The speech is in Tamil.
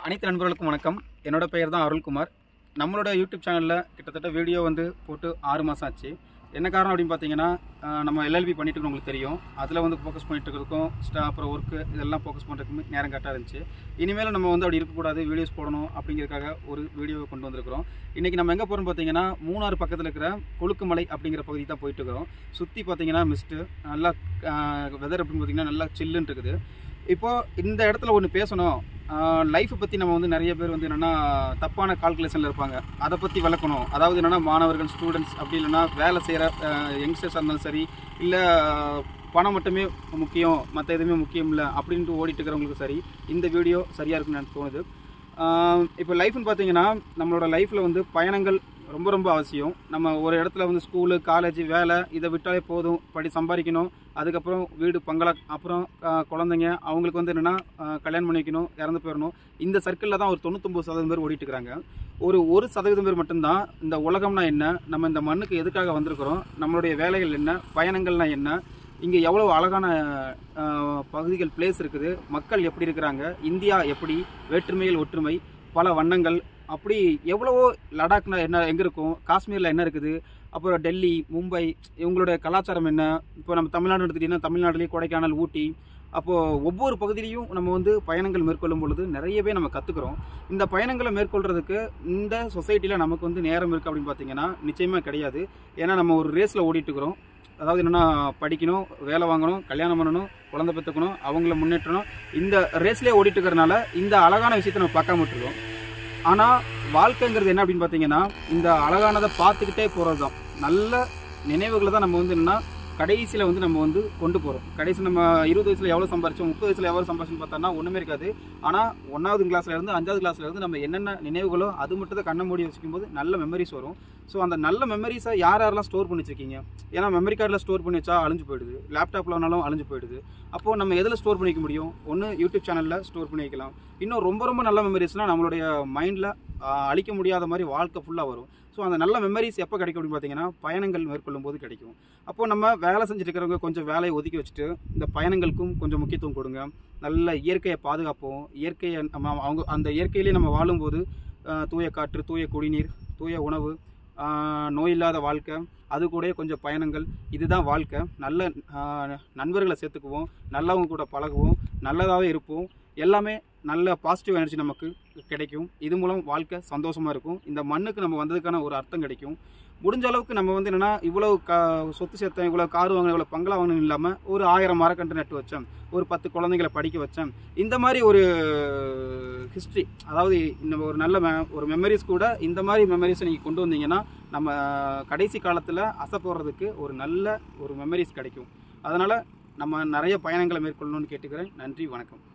அனைத்து நண்பர்களுக்கும் வணக்கம் என்னோட பெயர் தான் அருள்குமார் நம்மளோட யூடியூப் சேனலில் கிட்டத்தட்ட வீடியோ வந்து போட்டு ஆறு மாதம் ஆச்சு என்ன காரணம் அப்படின்னு பார்த்தீங்கன்னா ஆஹ் நம்ம எல்எல்பி பண்ணிட்டு இருக்கோம் உங்களுக்கு தெரியும் அதில் வந்து ஃபோக்கஸ் பண்ணிட்டு இருக்கிறதுக்கும் ஸ்டா அப்புறம் ஒர்க்கு இதெல்லாம் ஃபோக்கஸ் பண்ணுறதுக்கு நேரம் கரெக்டாக இருந்துச்சு இனிமேல் நம்ம வந்து அப்படி இருக்கக்கூடாது வீடியோஸ் போடணும் அப்படிங்கிறதுக்காக ஒரு வீடியோ கொண்டு வந்திருக்கிறோம் இன்றைக்கி நம்ம எங்கே போகிறோம் பார்த்தீங்கன்னா மூணாறு பக்கத்தில் இருக்கிற கொழுக்குமலை அப்படிங்கிற பகுதி தான் போயிட்டு இருக்கிறோம் சுற்றி பார்த்தீங்கன்னா மிஸ்ட்டு நல்லா வெதர் அப்படின்னு பார்த்தீங்கன்னா நல்லா சில்லுன்னு இருக்குது இப்போ இந்த இடத்துல ஒன்று பேசணும் லைஃப்பை பற்றி நம்ம வந்து நிறைய பேர் வந்து என்னென்னா தப்பான கால்குலேஷனில் இருப்பாங்க அதை பற்றி விளக்கணும் அதாவது என்னென்னா மாணவர்கள் ஸ்டூடெண்ட்ஸ் அப்படி இல்லைன்னா வேலை செய்கிற யங்ஸ்டர்ஸாக இருந்தாலும் சரி இல்லை பணம் மட்டுமே முக்கியம் மற்ற எதுவுமே முக்கியம் இல்லை அப்படின்ட்டு ஓடிட்டு இருக்கிறவங்களுக்கு சரி இந்த வீடியோ சரியாக இருக்குன்னு எனக்கு தோணுது ஆஹ் இப்போ லைஃப்னு பார்த்தீங்கன்னா நம்மளோட லைஃப்பில் வந்து பயணங்கள் ரொம்ப ரொம்ப அவசியம் நம்ம ஒரு இடத்துல வந்து ஸ்கூலு காலேஜ் வேலை இதை விட்டாலே போதும் படி சம்பாதிக்கணும் அதுக்கப்புறம் வீடு பங்களா அப்புறம் ஆஹ் குழந்தைங்க அவங்களுக்கு வந்து என்னென்னா கல்யாணம் பண்ணி வைக்கணும் இறந்து போயிடணும் இந்த சர்க்கிளில் தான் ஒரு தொண்ணூத்தொம்பது சதவீதம் பேர் ஓடிட்டு இருக்கிறாங்க ஒரு ஒரு சதவீதம் பேர் மட்டும்தான் இந்த உலகம்னா என்ன நம்ம இந்த மண்ணுக்கு எதுக்காக வந்திருக்கிறோம் நம்மளுடைய வேலைகள் என்ன பயணங்கள்னா என்ன இங்கே எவ்வளோ அழகான ஆஹ், பகுதிகள் பிளேஸ் இருக்குது மக்கள் எப்படி இருக்கிறாங்க இந்தியா எப்படி வேற்றுமையில் ஒற்றுமை பல வண்ணங்கள் அப்படி எவ்வளவோ லடாக்னா என்ன எங்கே இருக்கும் காஷ்மீரில் என்ன இருக்குது அப்புறம் டெல்லி மும்பை இவங்களுடைய கலாச்சாரம் என்ன இப்போ நம்ம தமிழ்நாடு எடுத்துக்கிட்டிங்கன்னா தமிழ்நாட்டிலேயே கொடைக்கானல் ஊட்டி அப்போது ஒவ்வொரு பகுதியிலையும் நம்ம வந்து பயணங்கள் மேற்கொள்ளும் பொழுது நிறையவே நம்ம கற்றுக்குறோம் இந்த பயணங்களை மேற்கொள்கிறதுக்கு இந்த சொசைட்டியில் நமக்கு வந்து நேரம் இருக்குது அப்படின்னு பார்த்தீங்கன்னா நிச்சயமாக கிடையாது ஏன்னா நம்ம ஒரு ரேஸில் ஓடிட்டுருக்குறோம் அதாவது என்னென்னா படிக்கணும் வேலை வாங்கணும் கல்யாணம் பண்ணணும் குழந்தை பெற்றுக்கணும் அவங்கள முன்னேற்றணும் இந்த ரேஸ்லேயே ஓடிட்டு இருக்கிறனால இந்த அழகான விஷயத்தை நம்ம பார்க்காம விட்டுருக்கோம் ஆனால் வாழ்க்கைங்கிறது என்ன அப்படின்னு பார்த்தீங்கன்னா இந்த அழகானதை பார்த்துக்கிட்டே போகிறது தான் நல்ல நினைவுகளை தான் நம்ம வந்து என்னன்னா கடைசியில் வந்து நம்ம வந்து கொண்டு போகிறோம் கடைசி நம்ம இருபது வயசில் எவ்வளோ சம்பாரிச்சோம் முப்பது வயசில் எவ்வளோ சம்பாரிச்சோம்னு பார்த்தோம்னா ஒன்றுமே இருக்காது ஆனால் ஒன்றாவது கிளாஸ்ல இருந்து அஞ்சாவது கிளாஸ்ல இருந்து நம்ம என்னென்ன நினைவுகளோ அது மட்டும் தான் கண்ண மூடி வச்சுக்கும் போது நல்ல மெமரிஸ் வரும் ஸோ அந்த நல்ல மெமரிஸை யார் யாரெல்லாம் ஸ்டோர் பண்ணி வச்சிருக்கீங்க ஏன்னா மெமரி கார்டில் ஸ்டோர் பண்ணி வச்சா அழிஞ்சு போயிடுது லேப்டாப்பில் வேணாலும் அழிஞ்சு போயிடுது அப்போது நம்ம எதில் ஸ்டோர் பண்ணிக்க முடியும் ஒன்று யூடியூப் சேனலில் ஸ்டோர் பண்ணி வைக்கலாம் இன்னும் ரொம்ப ரொம்ப நல்ல மெமரிஸ்லாம் நம்மளுடைய மைண்டில் அழிக்க முடியாத மாதிரி வாழ்க்கை ஃபுல்லாக வரும் ஸோ அந்த நல்ல மெமரிஸ் எப்போ கிடைக்கும் அப்படின்னு பார்த்தீங்கன்னா பயணங்கள் மேற்கொள்ளும் போது கிடைக்கும் அப்போ நம்ம வேலை செஞ்சுட்டு இருக்கிறவங்க கொஞ்சம் வேலையை ஒதுக்கி வச்சுட்டு இந்த பயணங்களுக்கும் கொஞ்சம் முக்கியத்துவம் கொடுங்க நல்ல இயற்கையை பாதுகாப்போம் இயற்கையை நம்ம அவங்க அந்த இயற்கையிலேயே நம்ம வாழும்போது ஆஹ், தூய காற்று தூய குடிநீர் தூய உணவு ஆஹ், நோய் இல்லாத வாழ்க்கை அது கூட கொஞ்சம் பயணங்கள் இதுதான் வாழ்க்கை நல்ல ஆஹ், நண்பர்களை சேர்த்துக்குவோம் நல்லவங்க கூட பழகுவோம் நல்லதாகவே இருப்போம் எல்லாமே நல்ல பாசிட்டிவ் எனர்ஜி நமக்கு கிடைக்கும் இது மூலம் வாழ்க்கை சந்தோஷமாக இருக்கும் இந்த மண்ணுக்கு நம்ம வந்ததுக்கான ஒரு அர்த்தம் கிடைக்கும் முடிஞ்ச அளவுக்கு நம்ம வந்து என்னென்னா இவ்வளோ கா சொத்து சேர்த்தேன் இவ்வளோ கார் வாங்கினேன் இவ்வளோ பங்களா வாங்கணும் இல்லாமல் ஒரு ஆயிரம் மரக்கன்று நட்டு வச்சேன் ஒரு பத்து குழந்தைங்களை படிக்க வச்சேன் இந்த மாதிரி ஒரு ஹிஸ்ட்ரி அதாவது இந்த ஒரு நல்ல மெ ஒரு மெமரிஸ் கூட இந்த மாதிரி மெமரிஸை நீங்கள் கொண்டு வந்தீங்கன்னா நம்ம கடைசி காலத்தில் அசை போடுறதுக்கு ஒரு நல்ல ஒரு மெமரிஸ் கிடைக்கும் அதனால் நம்ம நிறைய பயணங்களை மேற்கொள்ளணும்னு கேட்டுக்கிறேன் நன்றி வணக்கம்